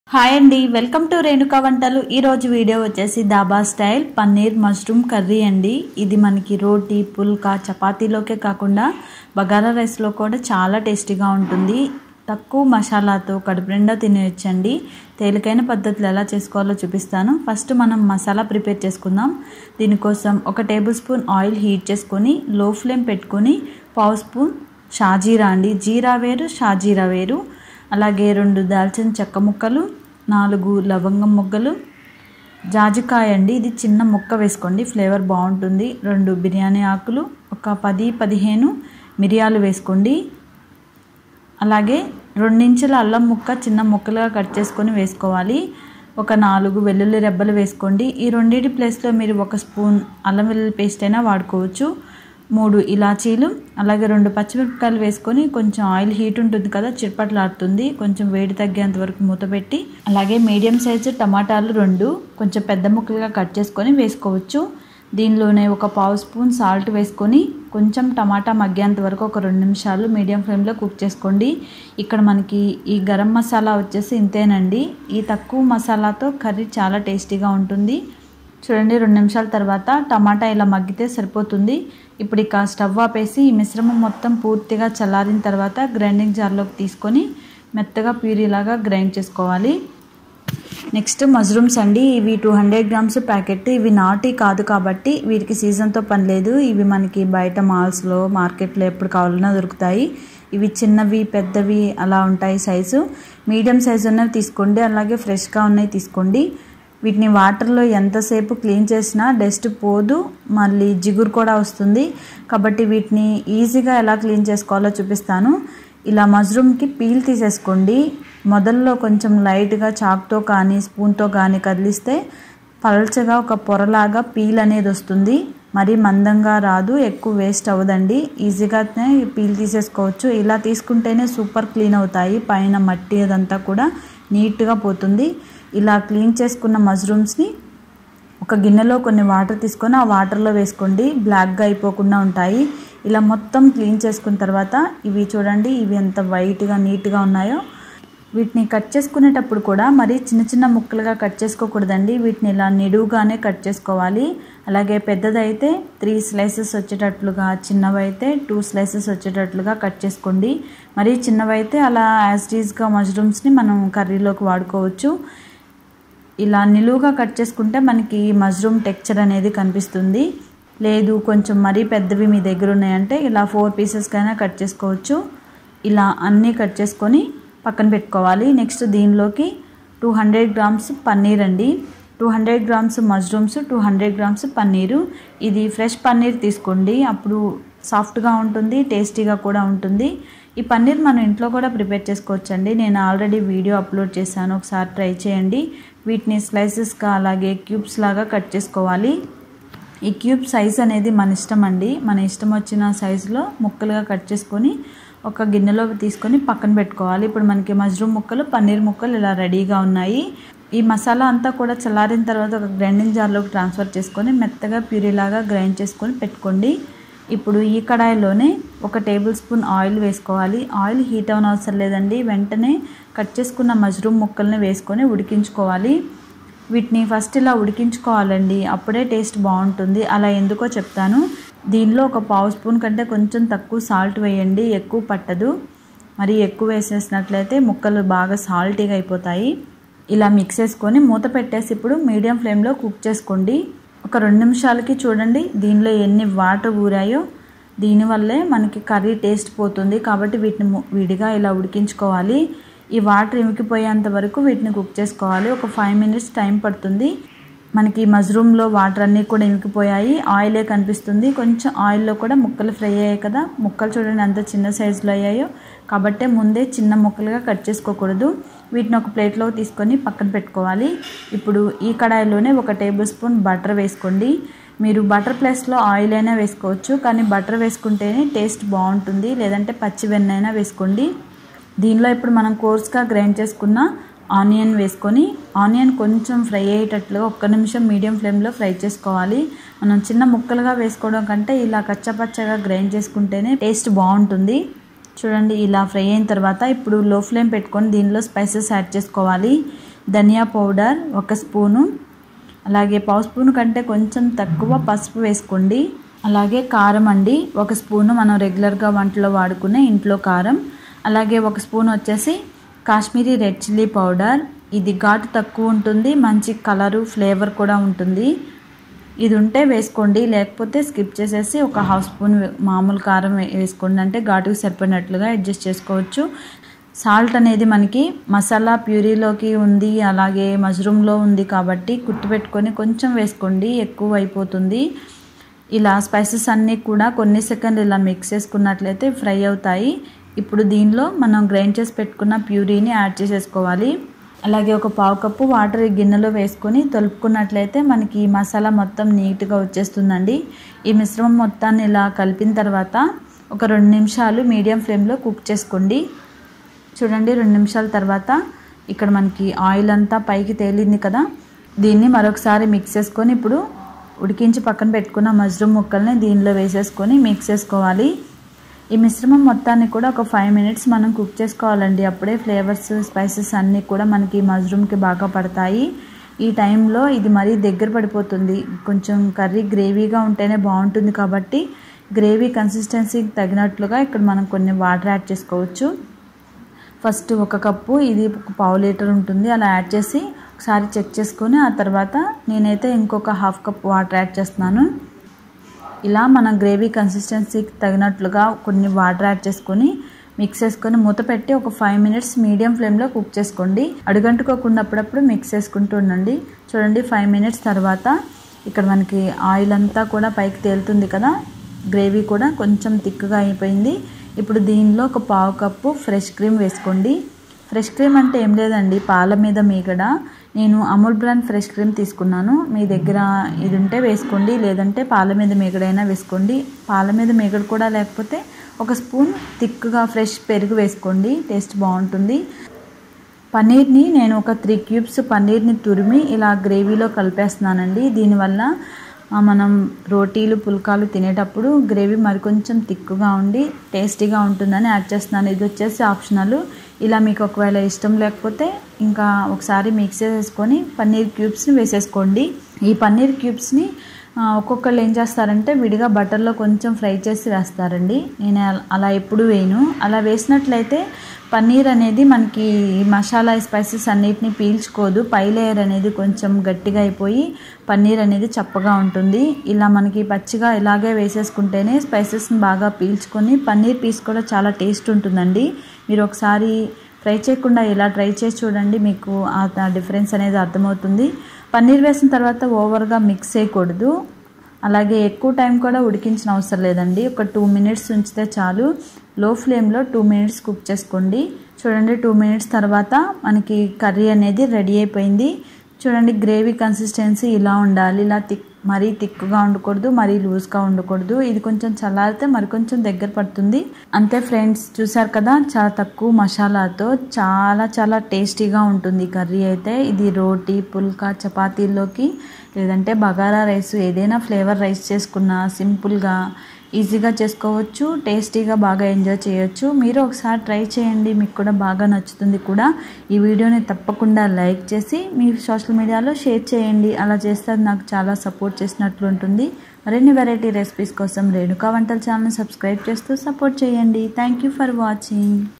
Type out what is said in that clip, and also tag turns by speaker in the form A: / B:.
A: hi అండి welcome to Renuka వంటలు ఈరోజు వీడియో వచ్చేసి dhaba style paneer mushroom curry అండి ఇది మనకి రోటీ పుల్కా చపాతీలోకే కాకుండా బగారా రైస్లో కూడా చాలా టేస్టీగా ఉంటుంది తక్కువ మసాలాతో కడుపు నిండా తినేయచ్చండి తేలికైన పద్ధతులు ఎలా చేసుకోవాలో చూపిస్తాను ఫస్ట్ మనం మసాలా ప్రిపేర్ చేసుకుందాం దీనికోసం ఒక టేబుల్ స్పూన్ ఆయిల్ హీట్ చేసుకొని లో ఫ్లేమ్ పెట్టుకొని పావు స్పూన్ షాజీరా అండి జీరా వేరు షాజీరా వేరు అలాగే రెండు దాల్చిన చెక్క ముక్కలు నాలుగు లవంగం ముగ్గలు జాజికాయ అండి ఇది చిన్న ముక్క వేసుకోండి ఫ్లేవర్ బాగుంటుంది రెండు బిర్యానీ ఆకులు ఒక పది పదిహేను మిరియాలు వేసుకోండి అలాగే రెండించుల అల్లం ముక్క చిన్న ముక్కలుగా కట్ చేసుకొని వేసుకోవాలి ఒక నాలుగు వెల్లుల్లి రెబ్బలు వేసుకోండి ఈ రెండింటి ప్లేస్లో మీరు ఒక స్పూన్ అల్లం వెల్లుల్లి పేస్ట్ అయినా వాడుకోవచ్చు మూడు ఇలాచీలు అలాగే రెండు పచ్చిమిరపకాయలు వేసుకొని కొంచెం ఆయిల్ హీట్ ఉంటుంది కదా చిట్పట్లాడుతుంది కొంచెం వేడి తగ్గేంత వరకు మూత పెట్టి అలాగే మీడియం సైజు టమాటాలు రెండు కొంచెం పెద్ద ముక్కలుగా కట్ చేసుకొని వేసుకోవచ్చు దీనిలోనే ఒక పావు స్పూన్ సాల్ట్ వేసుకొని కొంచెం టమాటా మగ్గేంత వరకు ఒక రెండు నిమిషాలు మీడియం ఫ్లేమ్లో కుక్ చేసుకోండి ఇక్కడ మనకి ఈ గరం మసాలా వచ్చేసి ఇంతేనండి ఈ తక్కువ మసాలాతో కర్రీ చాలా టేస్టీగా ఉంటుంది చూడండి రెండు నిమిషాల తర్వాత టమాటా ఇలా మగ్గితే సరిపోతుంది ఇప్పుడు ఇక స్టవ్ ఆపేసి ఈ మిశ్రమం మొత్తం పూర్తిగా చల్లారిన తర్వాత గ్రైండింగ్ జార్లోకి తీసుకొని మెత్తగా ప్యూరీలాగా గ్రైండ్ చేసుకోవాలి నెక్స్ట్ మష్రూమ్స్ అండి ఇవి టూ హండ్రెడ్ గ్రామ్స్ ప్యాకెట్ ఇవి నాటి కాదు కాబట్టి వీటికి సీజన్తో పని లేదు ఇవి మనకి బయట మాల్స్లో మార్కెట్లో ఎప్పుడు కావాలన్నా దొరుకుతాయి ఇవి చిన్నవి పెద్దవి అలా ఉంటాయి సైజు మీడియం సైజు ఉన్నవి తీసుకోండి అలాగే ఫ్రెష్గా ఉన్నవి తీసుకోండి వీటిని వాటర్లో ఎంతసేపు క్లీన్ చేసినా డస్ట్ పోదు మళ్ళీ జిగురు కూడా వస్తుంది కాబట్టి వీటిని ఈజీగా ఎలా క్లీన్ చేసుకోవాలో చూపిస్తాను ఇలా మష్రూమ్కి పీల్ తీసేసుకోండి మొదల్లో కొంచెం లైట్గా చాక్తో కానీ స్పూన్తో కానీ కదిలిస్తే పల్చగా ఒక పొరలాగా పీల్ అనేది వస్తుంది మరీ మందంగా రాదు ఎక్కువ వేస్ట్ అవ్వదండి ఈజీగానే పీల్ తీసేసుకోవచ్చు ఇలా తీసుకుంటేనే సూపర్ క్లీన్ అవుతాయి పైన మట్టి అదంతా కూడా నీట్గా పోతుంది ఇలా క్లీన్ చేసుకున్న మష్రూమ్స్ని ఒక గిన్నెలో కొన్ని వాటర్ తీసుకొని ఆ వాటర్లో వేసుకోండి బ్లాక్గా అయిపోకుండా ఉంటాయి ఇలా మొత్తం క్లీన్ చేసుకున్న తర్వాత ఇవి చూడండి ఇవి ఎంత వైట్గా నీట్గా ఉన్నాయో వీటిని కట్ చేసుకునేటప్పుడు కూడా మరి చిన్న చిన్న ముక్కలుగా కట్ చేసుకోకూడదండి వీటిని ఇలా నిడువుగానే కట్ చేసుకోవాలి అలాగే పెద్దదైతే త్రీ స్లైసెస్ వచ్చేటట్లుగా చిన్నవైతే టూ స్లైసెస్ వచ్చేటట్లుగా కట్ చేసుకోండి మరి చిన్నవైతే అలా యాజ్ టీజ్గా మష్రూమ్స్ని మనం కర్రీలోకి వాడుకోవచ్చు ఇలా నిలువుగా కట్ చేసుకుంటే మనకి మష్రూమ్ టెక్చర్ అనేది కనిపిస్తుంది లేదు కొంచెం మరీ పెద్దవి మీ దగ్గర ఉన్నాయంటే ఇలా ఫోర్ పీసెస్కైనా కట్ చేసుకోవచ్చు ఇలా అన్నీ కట్ చేసుకొని పక్కన పెట్టుకోవాలి నెక్స్ట్ దీనిలోకి టూ హండ్రెడ్ గ్రామ్స్ పన్నీర్ అండి two hundred grams mushrooms two hundred grams paneer ఇది ఫ్రెష్ పన్నీర్ తీసుకోండి అప్పుడు సాఫ్ట్గా ఉంటుంది టేస్టీగా కూడా ఉంటుంది ఈ పన్నీర్ మనం ఇంట్లో కూడా ప్రిపేర్ చేసుకోవచ్చండి నేను ఆల్రెడీ వీడియో అప్లోడ్ చేశాను ఒకసారి ట్రై చేయండి వీటిని స్లైసెస్గా అలాగే క్యూబ్స్ లాగా కట్ చేసుకోవాలి ఈ క్యూబ్ సైజ్ అనేది మన ఇష్టం అండి మన ఇష్టం వచ్చిన సైజులో ముక్కలుగా కట్ చేసుకొని ఒక గిన్నెలో తీసుకొని పక్కన పెట్టుకోవాలి ఇప్పుడు మనకి మష్రూమ్ ముక్కలు పన్నీర్ ముక్కలు ఇలా రెడీగా ఉన్నాయి ఈ మసాలా అంతా కూడా చల్లారిన తర్వాత ఒక గ్రైండింగ్ జార్లోకి ట్రాన్స్ఫర్ చేసుకొని మెత్తగా ప్యూరీలాగా గ్రైండ్ చేసుకొని పెట్టుకోండి ఇప్పుడు ఈ కడాయిలోనే ఒక టేబుల్ స్పూన్ ఆయిల్ వేసుకోవాలి ఆయిల్ హీట్ అవన అవసరం లేదండి వెంటనే కట్ చేసుకున్న మష్రూమ్ ముక్కల్ని వేసుకొని ఉడికించుకోవాలి వీటిని ఫస్ట్ ఇలా ఉడికించుకోవాలండి అప్పుడే టేస్ట్ బాగుంటుంది అలా ఎందుకో చెప్తాను దీనిలో ఒక పావు స్పూన్ కంటే కొంచెం తక్కువ సాల్ట్ వేయండి ఎక్కువ పట్టదు మరి ఎక్కువ వేసేసినట్లయితే ముక్కలు బాగా సాల్టీగా అయిపోతాయి ఇలా మిక్స్ చేసుకొని మూత పెట్టేసి ఇప్పుడు మీడియం ఫ్లేమ్లో కుక్ చేసుకోండి ఒక రెండు నిమిషాలకి చూడండి దీనిలో ఎన్ని వాటర్ ఊరాయో దీనివల్లే మనకి కర్రీ టేస్ట్ పోతుంది కాబట్టి వీటిని విడిగా ఇలా ఉడికించుకోవాలి ఈ వాటర్ ఇమికిపోయేంత వరకు వీటిని కుక్ చేసుకోవాలి ఒక ఫైవ్ మినిట్స్ టైం పడుతుంది మనకి మష్రూమ్లో వాటర్ అన్నీ కూడా ఇమికిపోయాయి ఆయిలే కనిపిస్తుంది కొంచెం ఆయిల్లో కూడా ముక్కలు ఫ్రై అయ్యాయి కదా ముక్కలు చూడండి ఎంత చిన్న సైజులో అయ్యాయో కాబట్టి ముందే చిన్న ముక్కలుగా కట్ చేసుకోకూడదు వీటిని ఒక ప్లేట్లో తీసుకొని పక్కన పెట్టుకోవాలి ఇప్పుడు ఈ కడాయిలోనే ఒక టేబుల్ స్పూన్ బటర్ వేసుకోండి మీరు బటర్ ప్లేస్లో ఆయిల్ అయినా వేసుకోవచ్చు కానీ బటర్ వేసుకుంటేనే టేస్ట్ బాగుంటుంది లేదంటే పచ్చి వెన్న అయినా వేసుకోండి దీనిలో ఇప్పుడు మనం కోర్స్గా గ్రైండ్ చేసుకున్న ఆనియన్ వేసుకొని ఆనియన్ కొంచెం ఫ్రై అయ్యేటట్లుగా ఒక్క నిమిషం మీడియం ఫ్లేమ్లో ఫ్రై చేసుకోవాలి మనం చిన్న ముక్కలుగా వేసుకోవడం కంటే ఇలా కచ్చపచ్చగా గ్రైండ్ చేసుకుంటేనే టేస్ట్ బాగుంటుంది చూడండి ఇలా ఫ్రై అయిన తర్వాత ఇప్పుడు లో ఫ్లేమ్ పెట్టుకొని దీనిలో స్పైసెస్ యాడ్ చేసుకోవాలి ధనియా పౌడర్ ఒక స్పూను అలాగే పావు స్పూన్ కంటే కొంచెం తక్కువ పసుపు వేసుకోండి అలాగే కారం అండి ఒక స్పూను మనం రెగ్యులర్గా వంటలో వాడుకునే ఇంట్లో కారం అలాగే ఒక స్పూన్ వచ్చేసి కాశ్మీరీ రెడ్ చిల్లీ పౌడర్ ఇది ఘాటు తక్కువ ఉంటుంది మంచి కలరు ఫ్లేవర్ కూడా ఉంటుంది ఇది ఉంటే వేసుకోండి లేకపోతే స్కిప్ చేసేసి ఒక హాఫ్ స్పూన్ మామూలు కారం వేసుకోండి అంటే ఘాటుకు సరిపడినట్లుగా అడ్జస్ట్ చేసుకోవచ్చు సాల్ట్ అనేది మనకి మసాలా ప్యూరీలోకి ఉంది అలాగే మష్రూమ్లో ఉంది కాబట్టి గుర్తుపెట్టుకొని కొంచెం వేసుకోండి ఎక్కువ అయిపోతుంది ఇలా స్పైసెస్ అన్నీ కూడా కొన్ని సెకండ్లు ఇలా మిక్స్ చేసుకున్నట్లయితే ఫ్రై అవుతాయి ఇప్పుడు దీనిలో మనం గ్రైండ్ చేసి పెట్టుకున్న ప్యూరీని యాడ్ చేసేసుకోవాలి అలాగే ఒక పావు కప్పు వాటర్ గిన్నెలో వేసుకొని తొలుపుకున్నట్లయితే మనకి ఈ మసాలా మొత్తం నీట్గా వచ్చేస్తుందండి ఈ మిశ్రమం మొత్తాన్ని ఇలా కలిపిన తర్వాత ఒక రెండు నిమిషాలు మీడియం ఫ్లేమ్లో కుక్ చేసుకోండి చూడండి రెండు నిమిషాల తర్వాత ఇక్కడ మనకి ఆయిల్ అంతా పైకి తేలింది కదా దీన్ని మరొకసారి మిక్స్ చేసుకొని ఇప్పుడు ఉడికించి పక్కన పెట్టుకున్న మష్రూమ్ ముక్కల్ని దీనిలో వేసేసుకొని మిక్స్ చేసుకోవాలి ఈ మిశ్రమం మొత్తాన్ని కూడా ఒక ఫైవ్ మినిట్స్ మనం కుక్ చేసుకోవాలండి అప్పుడే ఫ్లేవర్స్ స్పైసెస్ అన్నీ కూడా మనకి మష్రూమ్కి బాగా పడతాయి ఈ టైంలో ఇది మరీ దగ్గర పడిపోతుంది కొంచెం కర్రీ గ్రేవీగా ఉంటేనే బాగుంటుంది కాబట్టి గ్రేవీ కన్సిస్టెన్సీకి తగినట్లుగా ఇక్కడ మనం కొన్ని వాటర్ యాడ్ చేసుకోవచ్చు ఫస్ట్ ఒక కప్పు ఇది ఒక పావు లీటర్ ఉంటుంది అలా యాడ్ చేసి ఒకసారి చెక్ చేసుకొని ఆ తర్వాత నేనైతే ఇంకొక హాఫ్ కప్ వాటర్ యాడ్ చేస్తున్నాను ఇలా మన గ్రేవీ కన్సిస్టెన్సీకి తగినట్లుగా కొన్ని వాటర్ యాడ్ చేసుకొని మిక్స్ చేసుకొని మూత పెట్టి ఒక ఫైవ్ మినిట్స్ మీడియం ఫ్లేమ్లో కుక్ చేసుకోండి అడుగంటుకోకుండా అప్పుడప్పుడు మిక్స్ చేసుకుంటూ ఉండండి చూడండి ఫైవ్ మినిట్స్ తర్వాత ఇక్కడ మనకి ఆయిల్ అంతా కూడా పైకి తేలుతుంది కదా గ్రేవీ కూడా కొంచెం థిక్గా అయిపోయింది ఇప్పుడు దీనిలో ఒక పావు కప్పు ఫ్రెష్ క్రీమ్ వేసుకోండి ఫ్రెష్ క్రీమ్ అంటే ఏం లేదండి పాల మీద మీగడ నేను అమూల్ బ్రాండ్ ఫ్రెష్ క్రీమ్ తీసుకున్నాను మీ దగ్గర ఇది ఉంటే వేసుకోండి లేదంటే పాల మీద మీగడైనా వేసుకోండి పాల మీద మీగడ కూడా లేకపోతే ఒక స్పూన్ థిక్గా ఫ్రెష్ పెరుగు వేసుకోండి టేస్ట్ బాగుంటుంది పన్నీర్ని నేను ఒక త్రీ క్యూబ్స్ పన్నీర్ని తురిమి ఇలా గ్రేవీలో కలిపేస్తున్నానండి దీనివల్ల మనం రోటీలు పుల్కాలు తినేటప్పుడు గ్రేవీ మరికొంచెం తిక్కుగా ఉండి టేస్టీగా ఉంటుందని యాడ్ చేస్తున్నాను ఇది వచ్చేసి ఆప్షనల్ ఇలా మీకు ఒకవేళ ఇష్టం లేకపోతే ఇంకా ఒకసారి మిక్స్ చేసేసుకొని పన్నీర్ క్యూబ్స్ని వేసేసుకోండి ఈ పన్నీర్ క్యూబ్స్ని ఒక్కొక్కళ్ళు ఏం చేస్తారంటే విడిగా బటర్లో కొంచెం ఫ్రై చేసి వేస్తారండి నేను అలా ఎప్పుడు వేయను అలా వేసినట్లయితే పన్నీర్ అనేది మనకి మసాలా స్పైసెస్ అన్నిటిని పీల్చుకోదు పై లేయర్ అనేది కొంచెం గట్టిగా అయిపోయి పన్నీర్ అనేది చప్పగా ఉంటుంది ఇలా మనకి పచ్చిగా ఇలాగే వేసేసుకుంటేనే స్పైసెస్ని బాగా పీల్చుకొని పన్నీర్ పీస్ కూడా చాలా టేస్ట్ ఉంటుందండి మీరు ఒకసారి ఫ్రై చేయకుండా ఇలా ట్రై చేసి చూడండి మీకు ఆ డిఫరెన్స్ అనేది అర్థమవుతుంది పన్నీర్ వేసిన తర్వాత ఓవర్గా మిక్స్ చేయకూడదు అలాగే ఎక్కువ టైం కూడా ఉడికించిన అవసరం లేదండి ఒక టూ మినిట్స్ ఉంచితే చాలు లో ఫ్లేమ్లో టూ మినిట్స్ కుక్ చేసుకోండి చూడండి టూ మినిట్స్ తర్వాత మనకి కర్రీ అనేది రెడీ అయిపోయింది చూడండి గ్రేవీ కన్సిస్టెన్సీ ఇలా ఉండాలి ఇలా థిక్ మరీ థిక్గా ఉండకూడదు మరీ లూజ్గా ఉండకూడదు ఇది కొంచెం చల్లారితే మరి కొంచెం దగ్గర పడుతుంది అంతే ఫ్రెండ్స్ చూసారు కదా చాలా తక్కువ మసాలాతో చాలా చాలా టేస్టీగా ఉంటుంది కర్రీ అయితే ఇది రోటీ పుల్కా చపాతీల్లోకి లేదంటే బగారా రైస్ ఏదైనా ఫ్లేవర్ రైస్ చేసుకున్న సింపుల్గా ఈజీగా చేసుకోవచ్చు టేస్టీగా బాగా ఎంజాయ్ చేయొచ్చు మీరు ఒకసారి ట్రై చేయండి మీకు కూడా బాగా నచ్చుతుంది కూడా ఈ వీడియోని తప్పకుండా లైక్ చేసి మీ సోషల్ మీడియాలో షేర్ చేయండి అలా చేస్తే నాకు చాలా సపోర్ట్ చేసినట్లు ఉంటుంది మరిన్ని వెరైటీ రెసిపీస్ కోసం రేణుకా వంటల ఛానల్ సబ్స్క్రైబ్ చేస్తూ సపోర్ట్ చేయండి థ్యాంక్ యూ ఫర్ వాచింగ్